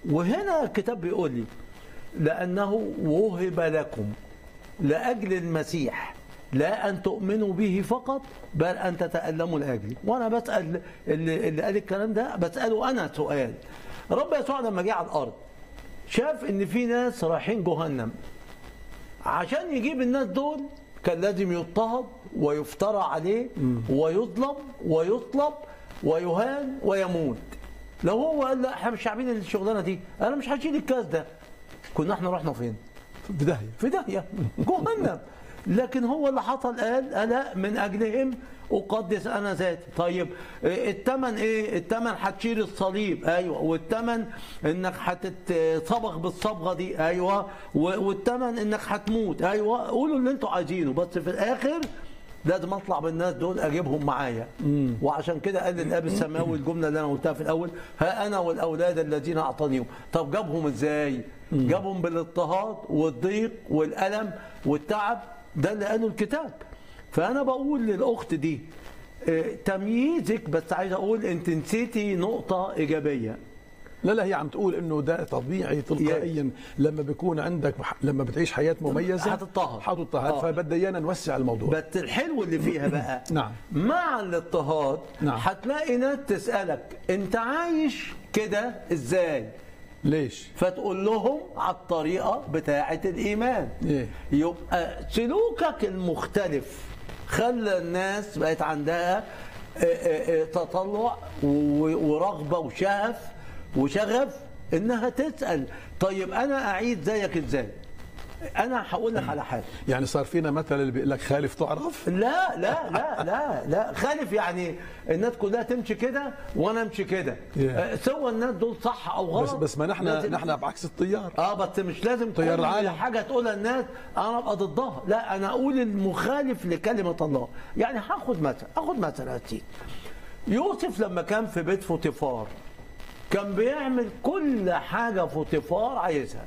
وهنا الكتاب بيقول لي لأنه وهب لكم لأجل المسيح لا أن تؤمنوا به فقط بل أن تتألموا لأجله وأنا بسأل اللي, اللي قال الكلام ده بسأله أنا سؤال رب يسوع لما جه على الأرض شاف إن في ناس رايحين جهنم عشان يجيب الناس دول كان لازم يضطهد ويفترى عليه ويظلم ويطلب ويهان ويموت لو هو قال لا احنا مش عارفين الشغلانه دي انا مش هشيل الكاس ده كنا احنا رحنا فين؟ في داهيه في داهيه جهنم لكن هو اللي حصل قال انا من اجلهم اقدس انا ذاتي طيب إيه الثمن ايه الثمن هتشيل الصليب ايوه والثمن انك هتتصبغ بالصبغه دي ايوه والثمن انك هتموت ايوه قولوا اللي انتوا عايزينه بس في الاخر لازم اطلع بالناس دول اجيبهم معايا وعشان كده قال الاب السماوي الجمله اللي انا قلتها في الاول ها انا والاولاد الذين اعطانيهم طب جابهم ازاي جابهم بالاضطهاد والضيق والالم والتعب ده اللي قاله الكتاب فانا بقول للاخت دي اه، تمييزك بس عايز اقول انت نسيتي نقطه ايجابيه لا لا هي عم تقول انه ده طبيعي تلقائيا لما بيكون عندك لما بتعيش حياه مميزه هتضطهد. حتضطهد آه. فبدنا ايانا نوسع الموضوع بس الحلو اللي فيها بقى نعم. مع الاضطهاد نعم. هتلاقي ناس تسالك انت عايش كده ازاي ليش؟ فتقول لهم على الطريقه بتاعه الايمان إيه؟ يبقى سلوكك المختلف خلى الناس بقت عندها آه، آه، آه، تطلع و- ورغبه وشغف وشغف انها تسال طيب انا اعيد زيك ازاي؟ انا هقول لك على حاجه يعني صار فينا مثل اللي بيقول لك خالف تعرف لا لا لا لا لا خالف يعني الناس كلها تمشي كده وانا امشي كده Yeah. آه، سوى الناس دول صح او غلط بس بس ما نحن لازم- نحن بعكس التيار اه بس مش لازم تيار كل العالم. حاجه تقولها الناس انا ابقى ضدها لا انا اقول المخالف لكلمه الله يعني هاخد مثل اخد مثل يا سيدي يوسف لما كان في بيت فوتيفار كان بيعمل كل حاجه فوتيفار عايزها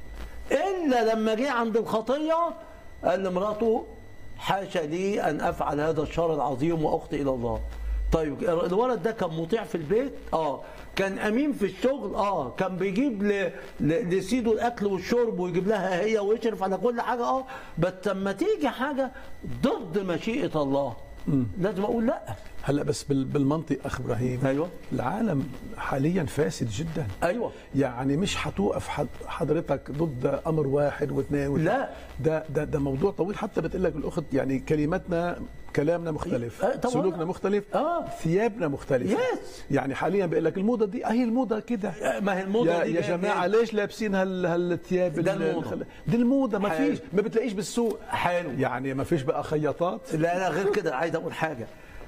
الا لما جه عند الخطيه قال لمراته حاشا لي ان افعل هذا الشر العظيم واخطئ الى الله طيب الولد ده كان مطيع في البيت اه كان امين في الشغل اه كان بيجيب ل... ل... لسيده الاكل والشرب ويجيب لها هي ويشرف على كل حاجه اه بس لما تيجي حاجه ضد مشيئه الله لازم اقول لا هلا بس بال- بالمنطق اخ ابراهيم ايوه العالم حاليا فاسد جدا ايوه يعني مش حتوقف حد حضرتك ضد امر واحد واثنين وثلاثة. لا. ده ده ده موضوع طويل حتى بتقول لك الاخت يعني كلماتنا كلامنا مختلف آه، طبعاً. سلوكنا مختلف آه. ثيابنا مختلفه Yes. يعني حاليا بيقول لك الموضه دي هي الموضه كده ما هي الموضه يا, دي يا جاية جماعه منين؟ ليش لابسين هال هالثياب ده ال- الموضة. الخل- دي الموضه ما حلو. فيش ما بتلاقيش بالسوق حلو. يعني ما فيش بقى خياطات لا لا غير كده عايز اقول حاجه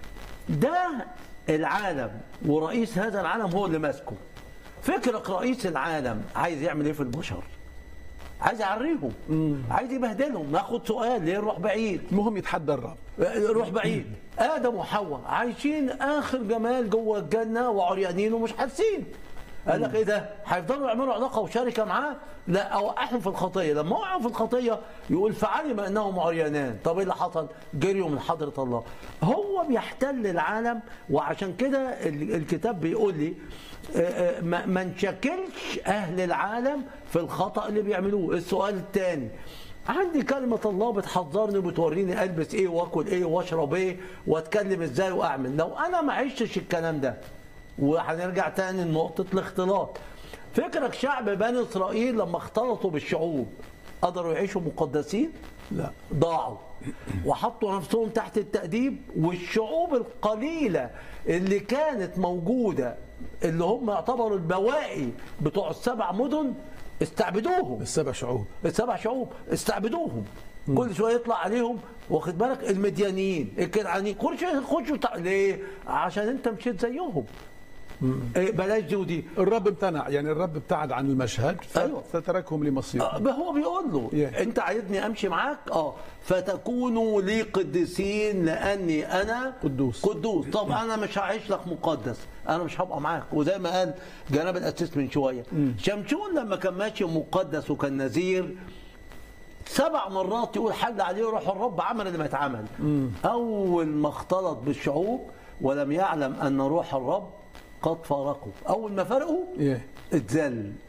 ده العالم ورئيس هذا العالم هو اللي ماسكه فكرك رئيس العالم عايز يعمل ايه في البشر عايز يعريهم عايز يبهدلهم ناخد سؤال ليه نروح بعيد المهم يتحدى الرب روح بعيد ادم وحواء عايشين اخر جمال جوه الجنه وعريانين ومش حاسين قال لك ايه ده هيفضلوا يعملوا علاقه وشركه معاه لا اوقعهم في الخطيه لما وقعوا في الخطيه يقول فعلم انهم عريانان طب ايه اللي حصل جريوا من حضره الله هو بيحتل العالم وعشان كده ال- الكتاب بيقول لي آه، آه، ما ما نشكلش اهل العالم في الخطا اللي بيعملوه السؤال الثاني عندي كلمة الله بتحذرني وبتوريني البس ايه واكل ايه واشرب ايه واتكلم ازاي واعمل لو انا ما عشتش الكلام ده وهنرجع تاني لنقطة الاختلاط فكرك شعب بني اسرائيل لما اختلطوا بالشعوب قدروا يعيشوا مقدسين لا ضاعوا وحطوا نفسهم تحت التأديب والشعوب القليلة اللي كانت موجودة اللي هم يعتبروا البواقي بتوع السبع مدن استعبدوهم السبع شعوب السبع شعوب استعبدوهم كل شويه يطلع عليهم واخد بالك المديانيين الكنعانيين كل شويه يخشوا تع- ليه؟ عشان انت مشيت زيهم إيه بلاش دي ودي الرب امتنع يعني الرب ابتعد عن المشهد أيوة. فتركهم لمصير آه، ما هو بيقول له Yeah. انت عايزني امشي معاك اه فتكونوا لي قديسين لاني انا قدوس. قدوس طب انا مش هعيش لك مقدس انا مش هبقى معاك وزي ما قال جناب الاسيس من شويه شمشون لما كان ماشي مقدس وكان نذير سبع مرات يقول حل عليه روح الرب عمل اللي ما اتعمل اول ما اختلط بالشعوب ولم يعلم ان روح الرب قد فارقه اول ما فرقوا إيه. اتذل